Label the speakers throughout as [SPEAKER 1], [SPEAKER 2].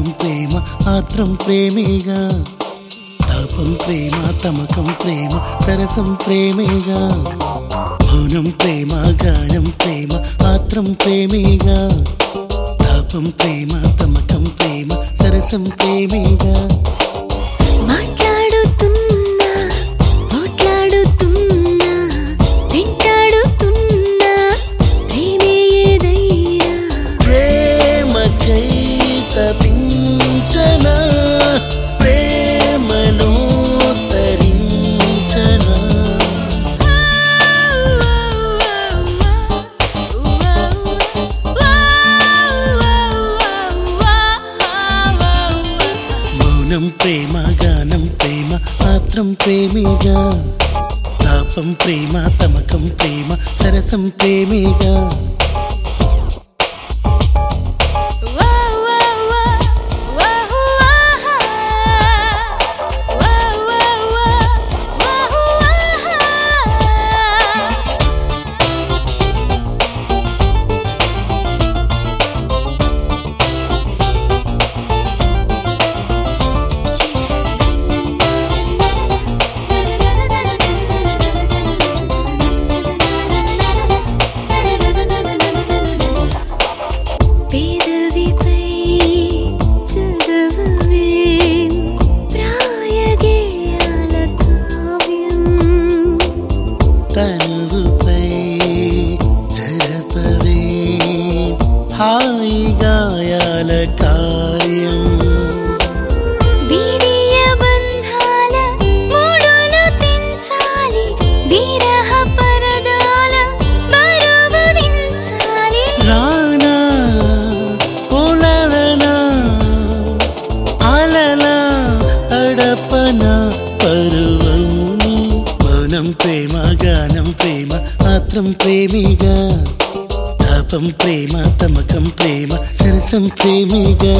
[SPEAKER 1] ప్రేమ ఆత్రం ప్రేమేగా తాపం ప్రేమ తమకం ప్రేమ సరసం ప్రేమేగా మౌనం ప్రేమ గానం ప్రేమ ఆత్రం ప్రేమేగా తాపం ప్రేమ తమకం ప్రేమ సరసం ప్రేమేగా
[SPEAKER 2] మాట్లాడుతున్నా మాట్లాడుతున్నా వెంటాడుతున్నా ప్రేమే ఏదైనా
[SPEAKER 1] ప్రేమకై తపించనా ప్రేమలో తరించనా మౌనం ప్రేమ గానం ప్రేమ ఆత్రం ప్రేమేగా తాపం ప్రేమ తమకం ప్రేమ సరసం ప్రేమేగా
[SPEAKER 2] పేదవిపై చదవవేం ప్రాయగేయాల కావ్యం
[SPEAKER 1] తనువుపై జరపవే హాయిగాయాల కార్యం
[SPEAKER 2] బిడియ బంధాల మూడులు తెంచాలి విరహ పరదాల బరువు దించాలి
[SPEAKER 1] రానా ఓలలనా అలలా అడపన పరువన్ని మౌనం ప్రేమ గానం ప్రేమ ఆత్రం ప్రేమిగా తాపం ప్రేమ తమకం ప్రేమ సరసం ప్రేమిగా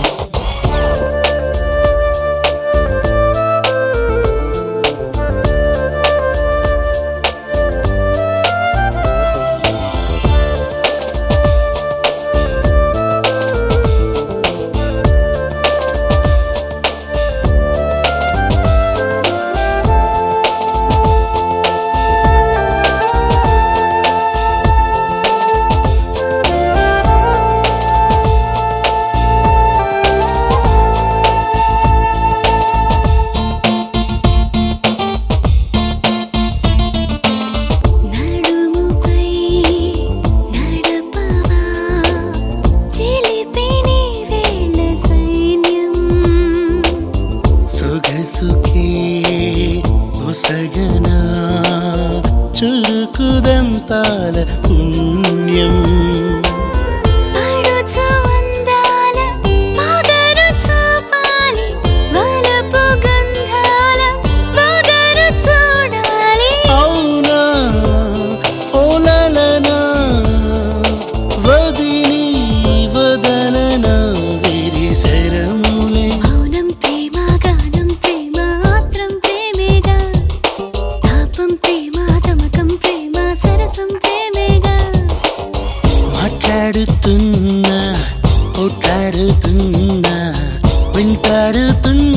[SPEAKER 2] నడుముపై నడపవా చిలిపిని వేళ సైన్యం
[SPEAKER 1] సొగసుకే ఒసగనా చురుకుదంతాల పుణ్యం
[SPEAKER 2] పడుచు అందాల పొగరు చూపాలి వలపు గంధాల పొగరు చూడాలి
[SPEAKER 1] అవునా ఓలలనా వదిలి వదలనా విరిశరములే
[SPEAKER 2] మౌనం ప్రేమ గానం ప్రేమ ఆత్రం ప్రేమేగా తాపం ప్రేమ తమకం ప్రేమ సరసం ప్రేమేగా
[SPEAKER 1] మాట్లాడుతున్నా ఓట్లాడుతున్నా వెంటాడుతున్నా